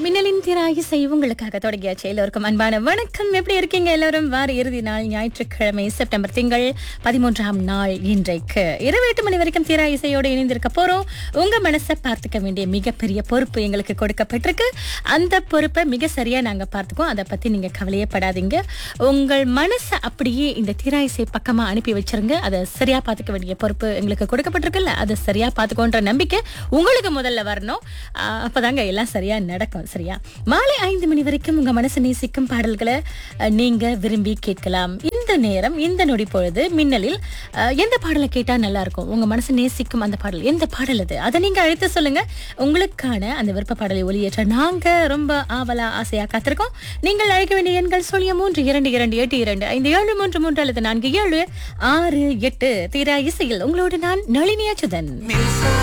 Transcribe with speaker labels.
Speaker 1: மின்னலின் திராகி செய் உங்களுக்காக தொடங்கியாச்சு எல்லோருக்கும் அன்பான வணக்கம் எப்படி இருக்கீங்க எல்லாரும் வார இறுதி நாள் ஞாயிற்றுக்கிழமை செப்டம்பர் திங்கள் பதிமூன்றாம் நாள் இன்றைக்கு இரவு எட்டு மணி வரைக்கும் தீரா இசையோடு இணைந்திருக்க போறோம் உங்க மனசை பார்த்துக்க வேண்டிய மிகப்பெரிய பொறுப்பு எங்களுக்கு கொடுக்கப்பட்டிருக்கு அந்த பொறுப்பை மிக சரியா நாங்க பார்த்துக்கோம் அதை பத்தி நீங்க கவலையே படாதீங்க உங்கள் மனசை அப்படியே இந்த தீரா இசை பக்கமா அனுப்பி வச்சிருங்க அதை சரியா பார்த்துக்க வேண்டிய பொறுப்பு எங்களுக்கு கொடுக்கப்பட்டிருக்குல்ல அதை சரியா பார்த்துக்கோன்ற நம்பிக்கை உங்களுக்கு முதல்ல வரணும் ஆஹ் அப்பதாங்க எல்லாம் சரியா நடக்கும் சரியா மாலை ஐந்து மணி வரைக்கும் உங்க மனசு நேசிக்கும் பாடல்களை அஹ், நீங்க விரும்பி கேட்கலாம் இந்த நேரம் இந்த நொடி பொழுது மின்னலில் அஹ், எந்த பாடலை கேட்டா நல்லா இருக்கும் உங்க மனசு நேசிக்கும் அந்த பாடல் எந்த பாடல் அது அதை நீங்க அழைத்து சொல்லுங்க உங்களுக்கான அந்த விருப்ப பாடலை ஒளியேற்ற நாங்க ரொம்ப ஆவலா ஆசையா காத்திருக்கோம் நீங்கள் அழைக்க வேண்டிய எண்கள் சொல்லிய மூன்று இரண்டு இரண்டு எட்டு இரண்டு ஐந்து ஏழு மூன்று மூன்று அல்லது நான்கு ஏழு ஆறு எட்டு தீரா இசையில் உங்களோடு நான் நளினி அச்சுதன்
Speaker 2: மின்சார